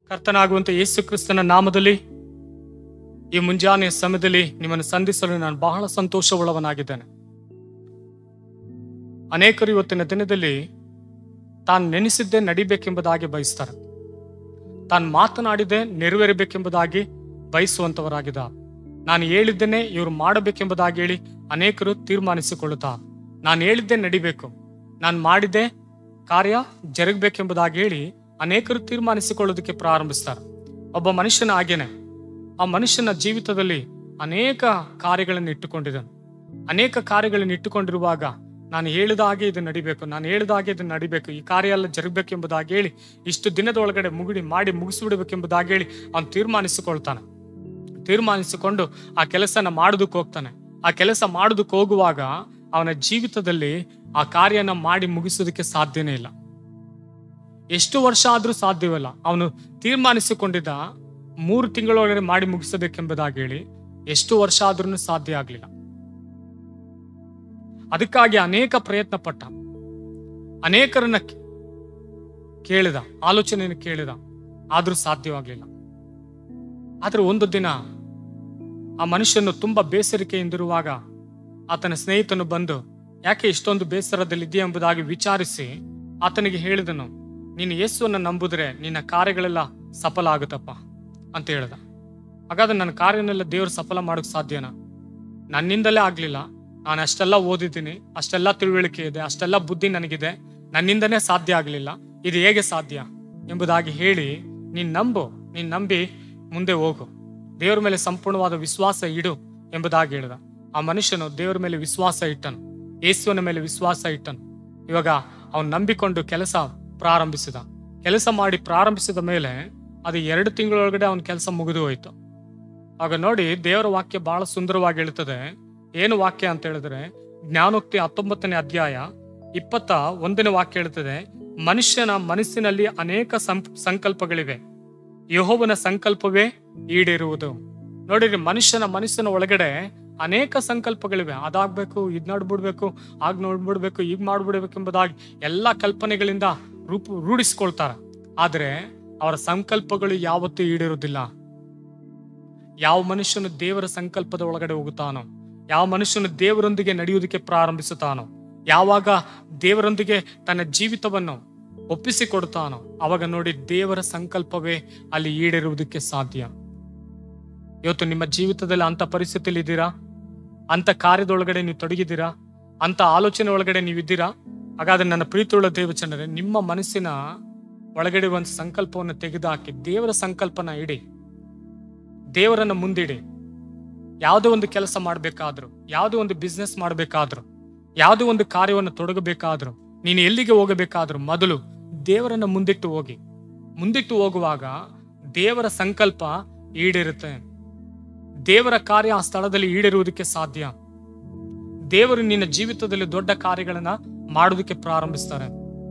ಕರ್ತನಾಗುವಂತ ಯೇಸು ಕ್ರಿಸ್ತನ ನಾಮದಲ್ಲಿ ಈ ಮುಂಜಾನೆಯ ಸಮಯದಲ್ಲಿ ನಿಮ್ಮನ್ನು ಸಂಧಿಸಲು ನಾನು ಬಹಳ ಸಂತೋಷವುಳ್ಳವನಾಗಿದ್ದೇನೆ ಅನೇಕರು ಇವತ್ತಿನ ದಿನದಲ್ಲಿ ತಾನು ನೆನೆಸಿದ್ದೇ ನಡಿಬೇಕೆಂಬುದಾಗಿ ಬಯಸ್ತಾರೆ ತಾನು ಮಾತನಾಡಿದ್ದೇ ನೆರವೇರಬೇಕೆಂಬುದಾಗಿ ಬಯಸುವಂತವರಾಗಿದ್ದ ನಾನು ಹೇಳಿದ್ದೇನೆ ಇವರು ಮಾಡಬೇಕೆಂಬುದಾಗಿ ಹೇಳಿ ಅನೇಕರು ತೀರ್ಮಾನಿಸಿಕೊಳ್ಳುತ್ತಾ ನಾನು ಹೇಳಿದ್ದೇ ನಡಿಬೇಕು ನಾನು ಮಾಡಿದ್ದೆ ಕಾರ್ಯ ಜರುಗಬೇಕೆಂಬುದಾಗಿ ಹೇಳಿ ಅನೇಕರು ತೀರ್ಮಾನಿಸಿಕೊಳ್ಳೋದಕ್ಕೆ ಪ್ರಾರಂಭಿಸ್ತಾರೆ ಒಬ್ಬ ಮನುಷ್ಯನ ಹಾಗೇನೆ ಆ ಮನುಷ್ಯನ ಜೀವಿತದಲ್ಲಿ ಅನೇಕ ಕಾರ್ಯಗಳನ್ನು ಇಟ್ಟುಕೊಂಡಿದ್ದಾನೆ ಅನೇಕ ಕಾರ್ಯಗಳನ್ನು ಇಟ್ಟುಕೊಂಡಿರುವಾಗ ನಾನು ಹೇಳಿದ ಹಾಗೆ ಇದು ನಡಿಬೇಕು ನಾನು ಹೇಳಿದ ಹಾಗೆ ಇದು ನಡಿಬೇಕು ಈ ಕಾರ್ಯ ಎಲ್ಲ ಜರುಗಬೇಕೆಂಬುದಾಗಿ ಹೇಳಿ ಇಷ್ಟು ದಿನದ ಒಳಗಡೆ ಮುಗಿಡಿ ಮಾಡಿ ಮುಗಿಸ್ಬಿಡ್ಬೇಕೆಂಬುದಾಗಿ ಹೇಳಿ ಅವನು ತೀರ್ಮಾನಿಸಿಕೊಳ್ತಾನೆ ತೀರ್ಮಾನಿಸಿಕೊಂಡು ಆ ಕೆಲಸನ ಮಾಡೋದಕ್ಕೆ ಹೋಗ್ತಾನೆ ಆ ಕೆಲಸ ಮಾಡೋದಕ್ಕೆ ಹೋಗುವಾಗ ಅವನ ಜೀವಿತದಲ್ಲಿ ಆ ಕಾರ್ಯನ ಮಾಡಿ ಮುಗಿಸೋದಕ್ಕೆ ಸಾಧ್ಯನೇ ಇಲ್ಲ ಎಷ್ಟು ವರ್ಷ ಆದ್ರೂ ಸಾಧ್ಯವಿಲ್ಲ ಅವನು ತೀರ್ಮಾನಿಸಿಕೊಂಡಿದ್ದ ಮೂರು ತಿಂಗಳೊಳಗಡೆ ಮಾಡಿ ಮುಗಿಸಬೇಕೆಂಬುದಾಗಿ ಹೇಳಿ ಎಷ್ಟು ವರ್ಷ ಆದ್ರೂ ಸಾಧ್ಯ ಆಗ್ಲಿಲ್ಲ ಅದಕ್ಕಾಗಿ ಅನೇಕ ಪ್ರಯತ್ನ ಪಟ್ಟ ಅನೇಕರನ್ನ ಕೇ- ಕೇಳಿದ ಆಲೋಚನೆಯನ್ನು ಕೇಳಿದ ಆದ್ರೂ ಸಾಧ್ಯವಾಗ್ಲಿಲ್ಲ ಆದ್ರೆ ಒಂದು ದಿನ ಆ ಮನುಷ್ಯನು ತುಂಬಾ ಬೇಸರಿಕೆಯಿಂದಿರುವಾಗ ಆತನ ಸ್ನೇಹಿತನು ಬಂದು ಯಾಕೆ ಇಷ್ಟೊಂದು ಬೇಸರದಲ್ಲಿದೆಯಾ ಎಂಬುದಾಗಿ ವಿಚಾರಿಸಿ ಆತನಿಗೆ ಹೇಳಿದನು ನೀನು ಯೇಸುವನ್ನು ನಂಬುದ್ರೆ ನಿನ್ನ ಕಾರ್ಯಗಳೆಲ್ಲ ಸಫಲ ಆಗುತ್ತಪ್ಪ ಅಂತ ಹೇಳ್ದ ಹಾಗಾದ್ರೆ ನನ್ನ ಕಾರ್ಯನೆಲ್ಲ ದೇವರು ಸಫಲ ಮಾಡೋಕ್ ಸಾಧ್ಯನಾ ನನ್ನಿಂದಲೇ ಆಗ್ಲಿಲ್ಲ ನಾನು ಅಷ್ಟೆಲ್ಲ ಓದಿದ್ದೀನಿ ಅಷ್ಟೆಲ್ಲ ತಿಳುವಳಿಕೆ ಇದೆ ಅಷ್ಟೆಲ್ಲ ಬುದ್ಧಿ ನನಗಿದೆ ನನ್ನಿಂದನೇ ಸಾಧ್ಯ ಆಗಲಿಲ್ಲ ಇದು ಹೇಗೆ ಸಾಧ್ಯ ಎಂಬುದಾಗಿ ಹೇಳಿ ನೀನ್ ನಂಬು ನೀನ್ ನಂಬಿ ಮುಂದೆ ಹೋಗು ದೇವರ ಮೇಲೆ ಸಂಪೂರ್ಣವಾದ ವಿಶ್ವಾಸ ಇಡು ಎಂಬುದಾಗಿ ಹೇಳಿದ ಆ ಮನುಷ್ಯನು ದೇವರ ಮೇಲೆ ವಿಶ್ವಾಸ ಇಟ್ಟನು ಯೇಸುವಿನ ಮೇಲೆ ವಿಶ್ವಾಸ ಇಟ್ಟನು ಇವಾಗ ಅವನು ನಂಬಿಕೊಂಡು ಕೆಲಸ ಪ್ರಾರಂಭಿಸಿದ ಕೆಲಸ ಮಾಡಿ ಪ್ರಾರಂಭಿಸಿದ ಮೇಲೆ ಅದು ಎರಡು ತಿಂಗಳೊಳಗಡೆ ಅವನ ಕೆಲಸ ಮುಗಿದು ಹೋಯ್ತು ಆಗ ನೋಡಿ ದೇವರ ವಾಕ್ಯ ಬಹಳ ಸುಂದರವಾಗಿ ಹೇಳ್ತದೆ ಏನು ವಾಕ್ಯ ಅಂತ ಹೇಳಿದ್ರೆ ಜ್ಞಾನೋಕ್ತಿ ಹತ್ತೊಂಬತ್ತನೇ ಅಧ್ಯಾಯ ಇಪ್ಪತ್ತ ಒಂದನೇ ವಾಕ್ಯ ಹೇಳ್ತದೆ ಮನುಷ್ಯನ ಮನಸ್ಸಿನಲ್ಲಿ ಅನೇಕ ಸಂ- ಸಂಕಲ್ಪಗಳಿವೆ ಯಹೋವನ ಸಂಕಲ್ಪವೇ ಈಡೇರುವುದು ನೋಡಿರಿ ಮನುಷ್ಯನ ಮನಸ್ಸಿನ ಒಳಗಡೆ ಅನೇಕ ಸಂಕಲ್ಪಗಳಿವೆ ಅದಾಗ್ಬೇಕು ಇದ್ ನೋಡ್ಬಿಡ್ಬೇಕು ಆಗ್ ನೋಡ್ಬಿಡ್ಬೇಕು ಈಗ ಮಾಡ್ಬಿಡ್ಬೇಕು ಎಂಬುದಾಗಿ ಎಲ್ಲಾ ಕಲ್ಪನೆಗಳಿಂದ ರೂಪ ರೂಢಿಸ್ಕೊಳ್ತಾರೆ ಆದ್ರೆ ಅವರ ಸಂಕಲ್ಪಗಳು ಯಾವತ್ತೂ ಈಡೇರುವುದಿಲ್ಲ ಯಾವ ಮನುಷ್ಯನು ದೇವರ ಸಂಕಲ್ಪದ ಒಳಗಡೆ ಹೋಗುತ್ತಾನೋ ಯಾವ ಮನುಷ್ಯನು ದೇವರೊಂದಿಗೆ ನಡೆಯುವುದಕ್ಕೆ ಪ್ರಾರಂಭಿಸುತ್ತಾನೋ ಯಾವಾಗ ದೇವರೊಂದಿಗೆ ತನ್ನ ಜೀವಿತವನ್ನು ಒಪ್ಪಿಸಿಕೊಡುತ್ತಾನೋ ಅವಾಗ ನೋಡಿ ದೇವರ ಸಂಕಲ್ಪವೇ ಅಲ್ಲಿ ಈಡೇರುವುದಕ್ಕೆ ಸಾಧ್ಯ ಇವತ್ತು ನಿಮ್ಮ ಜೀವಿತದಲ್ಲಿ ಅಂತ ಪರಿಸ್ಥಿತಿಯಲ್ಲಿ ಇದ್ದೀರಾ ಅಂತ ಕಾರ್ಯದೊಳಗಡೆ ನೀವು ತೊಡಗಿದ್ದೀರಾ ಅಂತ ಆಲೋಚನೆ ಒಳಗಡೆ ನೀವಿದ್ದೀರಾ ಹಾಗಾದ್ರೆ ನನ್ನ ಪ್ರೀತಿಯುಳ್ಳ ದೇವಚಂದ್ರೆ ನಿಮ್ಮ ಮನಸ್ಸಿನ ಒಳಗಡೆ ಒಂದು ಸಂಕಲ್ಪವನ್ನು ತೆಗೆದುಹಾಕಿ ದೇವರ ಸಂಕಲ್ಪನ ಇಡಿ ದೇವರನ್ನ ಮುಂದಿಡಿ ಯಾವುದೋ ಒಂದು ಕೆಲಸ ಮಾಡಬೇಕಾದ್ರು ಯಾವುದೋ ಒಂದು ಬಿಸ್ನೆಸ್ ಮಾಡಬೇಕಾದ್ರು ಯಾವುದೋ ಒಂದು ಕಾರ್ಯವನ್ನು ತೊಡಗಬೇಕಾದ್ರು ನೀನು ಎಲ್ಲಿಗೆ ಹೋಗಬೇಕಾದ್ರು ಮೊದಲು ದೇವರನ್ನ ಮುಂದಿಟ್ಟು ಹೋಗಿ ಮುಂದಿಟ್ಟು ಹೋಗುವಾಗ ದೇವರ ಸಂಕಲ್ಪ ಈಡೇರುತ್ತೆ ದೇವರ ಕಾರ್ಯ ಆ ಸ್ಥಳದಲ್ಲಿ ಈಡೇರುವುದಕ್ಕೆ ಸಾಧ್ಯ ದೇವರು ನಿನ್ನ ಜೀವಿತದಲ್ಲಿ ದೊಡ್ಡ ಕಾರ್ಯಗಳನ್ನ ಮಾಡೋದಕ್ಕೆ ಪ್ರಾರಂಭಿಸ್ತಾರೆ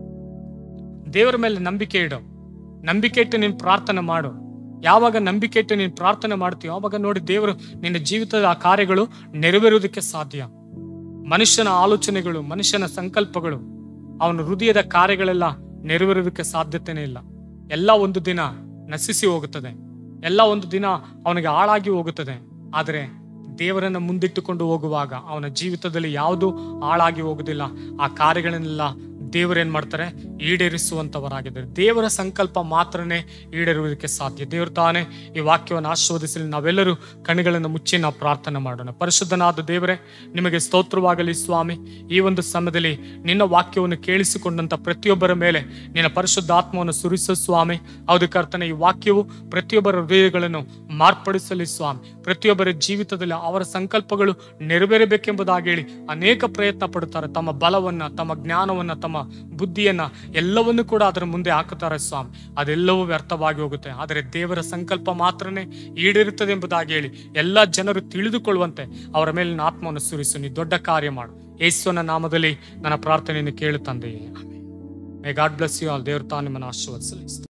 ದೇವರ ಮೇಲೆ ನಂಬಿಕೆ ಇಡು ನಂಬಿಕೆ ಇಟ್ಟು ನೀನು ಪ್ರಾರ್ಥನೆ ಮಾಡು ಯಾವಾಗ ನಂಬಿಕೆ ಇಟ್ಟು ನೀನು ಪ್ರಾರ್ಥನೆ ಮಾಡ್ತೀಯೋ ಅವಾಗ ನೋಡಿ ದೇವರು ನಿನ್ನ ಜೀವಿತದ ಆ ಕಾರ್ಯಗಳು ನೆರವೇರುವುದಕ್ಕೆ ಸಾಧ್ಯ ಮನುಷ್ಯನ ಆಲೋಚನೆಗಳು ಮನುಷ್ಯನ ಸಂಕಲ್ಪಗಳು ಅವನ ಹೃದಯದ ಕಾರ್ಯಗಳೆಲ್ಲ ನೆರವೇರೋದಕ್ಕೆ ಸಾಧ್ಯತೆನೇ ಇಲ್ಲ ಎಲ್ಲ ಒಂದು ದಿನ ನಶಿಸಿ ಹೋಗುತ್ತದೆ ಎಲ್ಲ ಒಂದು ದಿನ ಅವನಿಗೆ ಹಾಳಾಗಿ ಹೋಗುತ್ತದೆ ಆದರೆ ದೇವರನ್ನ ಮುಂದಿಟ್ಟುಕೊಂಡು ಹೋಗುವಾಗ ಅವನ ಜೀವಿತದಲ್ಲಿ ಯಾವುದು ಹಾಳಾಗಿ ಹೋಗುದಿಲ್ಲ ಆ ಕಾರ್ಯಗಳನ್ನೆಲ್ಲ ದೇವರೇನ್ ಮಾಡ್ತಾರೆ ಈಡೇರಿಸುವಂತವರಾಗಿದ್ದಾರೆ ದೇವರ ಸಂಕಲ್ಪ ಮಾತ್ರನೇ ಈಡೇರುವುದಕ್ಕೆ ಸಾಧ್ಯ ದೇವರು ತಾನೇ ಈ ವಾಕ್ಯವನ್ನು ಆಶೀರ್ವದಿಸಲಿ ನಾವೆಲ್ಲರೂ ಕಣ್ಣುಗಳನ್ನು ಮುಚ್ಚಿ ನಾವು ಪ್ರಾರ್ಥನೆ ಮಾಡೋಣ ಪರಿಶುದ್ಧನಾದ ದೇವರೇ ನಿಮಗೆ ಸ್ತೋತ್ರವಾಗಲಿ ಸ್ವಾಮಿ ಈ ಒಂದು ಸಮಯದಲ್ಲಿ ನಿನ್ನ ವಾಕ್ಯವನ್ನು ಕೇಳಿಸಿಕೊಂಡಂತ ಪ್ರತಿಯೊಬ್ಬರ ಮೇಲೆ ನಿನ್ನ ಪರಿಶುದ್ಧ ಆತ್ಮವನ್ನು ಸುರಿಸು ಸ್ವಾಮಿ ಹೌದು ಕರ್ತನೆ ಈ ವಾಕ್ಯವು ಪ್ರತಿಯೊಬ್ಬರ ಹೃದಯಗಳನ್ನು ಮಾರ್ಪಡಿಸಲಿ ಸ್ವಾಮಿ ಪ್ರತಿಯೊಬ್ಬರ ಜೀವಿತದಲ್ಲಿ ಅವರ ಸಂಕಲ್ಪಗಳು ನೆರವೇರಬೇಕೆಂಬುದಾಗಿ ಹೇಳಿ ಅನೇಕ ಪ್ರಯತ್ನ ಪಡುತ್ತಾರೆ ತಮ್ಮ ಬಲವನ್ನ ತಮ್ಮ ಜ್ಞಾನವನ್ನ ತಮ್ಮ ಬುದ್ಧಿಯನ್ನ ಎಲ್ಲವನ್ನೂ ಕೂಡ ಅದರ ಮುಂದೆ ಹಾಕುತ್ತಾರೆ ಸ್ವಾಮಿ ಅದೆಲ್ಲವೂ ವ್ಯರ್ಥವಾಗಿ ಹೋಗುತ್ತೆ ಆದರೆ ದೇವರ ಸಂಕಲ್ಪ ಮಾತ್ರನೇ ಈಡೇರುತ್ತದೆ ಎಂಬುದಾಗಿ ಹೇಳಿ ಎಲ್ಲ ಜನರು ತಿಳಿದುಕೊಳ್ಳುವಂತೆ ಅವರ ಮೇಲಿನ ಆತ್ಮವನ್ನು ಸುರಿಸು ನೀ ದೊಡ್ಡ ಕಾರ್ಯ ಮಾಡು ಯೇಸುವನ ನಾಮದಲ್ಲಿ ನನ್ನ ಪ್ರಾರ್ಥನೆಯನ್ನು ಕೇಳು ತಂದೆಯೇ may God bless you all ದೇವ್ರ ತಾನು ನಿಮ್ಮನ್ನು ಆಶೀರ್ವದಿಸಲಿ